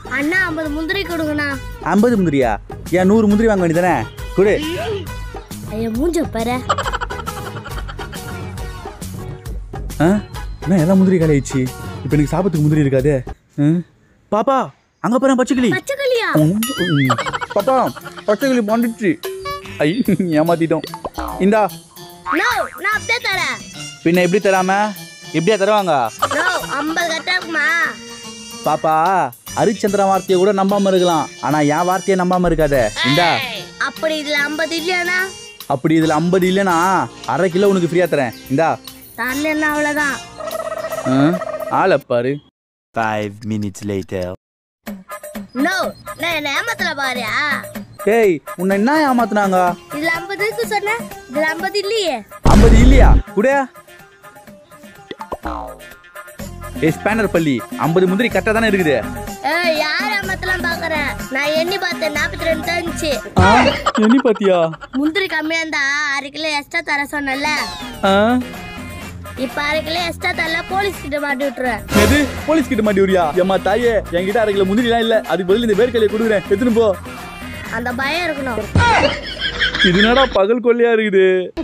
அண்ணா ஐம்பது முந்திரி கொடுங்கண்ணா ஐம்பது முந்திரியா ஏன் நூறு முந்திரி வாங்க வேண்டியதானே கொடு ஐயா மூஞ்ச பாரு ஆ என்ன எல்லாம் முந்திரி காலி ஆயிடுச்சு இப்போ எனக்கு சாப்பிட்டுக்கு முந்திரி இருக்காதே ம். பாப்பா அங்கே போகிறேன் பச்சைக்கிளி பச்சைக்கிளியா ம், ம். பாப்பா பச்சைக்கிளி மாண்டுச்சு ஐ ஏமாத்திட்டோம் இந்தா நோ நான் அப்படியே தரேன் பின்ன எப்படி தராம எப்படியா தருவாங்க நோ ஐம்பது கரெக்டா இருக்குமா பாப்பா ஹரிச்சந்திரன் வார்த்தையை கூட நம்பாம இருக்கலாம் ஆனா என் வார்த்தையை நம்பாம இருக்காத இந்தா அப்படி இதுல ஐம்பது இல்லையாண்ணா அப்படி இதுல ஐம்பது இல்லைனா அரை கிலோ உனக்கு ஃப்ரீயா தரேன் இந்தா தரலன்னா அவ்வளவுதான் ஆ, ஆளை பாரு Five minutes later. நோ நான் என்ன ஏமாத்தல பாரியா ஏய் உன்னை என்ன ஏமாத்துனாங்க இதுல ஐம்பது இருக்கு சொன்ன இதுல ஐம்பது இல்லையே ஐம்பது இல்லையா கூட ஏ ஸ்பேனர் பள்ளி ஐம்பது முந்திரி கரெக்டாக தானே இருக்குது ஏய் யார் ஏமாத்தலாம் பாக்குறேன் நான் எண்ணி பார்த்தேன் நாற்பத்தி ரெண்டு தான் இருந்துச்சு ஆ எண்ணி பாத்தியா முந்திரி கம்மியா இருந்தா அரை கிலோ எக்ஸ்ட்ரா தர சொன்னல ஆ இப்ப அரை கிலோ எக்ஸ்ட்ரா தரல போலீஸ் கிட்ட மாட்டி விட்டுருவேன் எது போலீஸ் கிட்ட மாட்டி விடுறியா ஏம்மா தாயே என்கிட்ட அரை கிலோ முந்திரிலாம் இல்ல அதுக்கு பதில் இந்த வேர்க்கலையை கொடுக்குறேன் எடுத்துன்னு போ அந்த பயம் இருக்கணும் இது என்னடா பகல் கொள்ளையா இருக்குது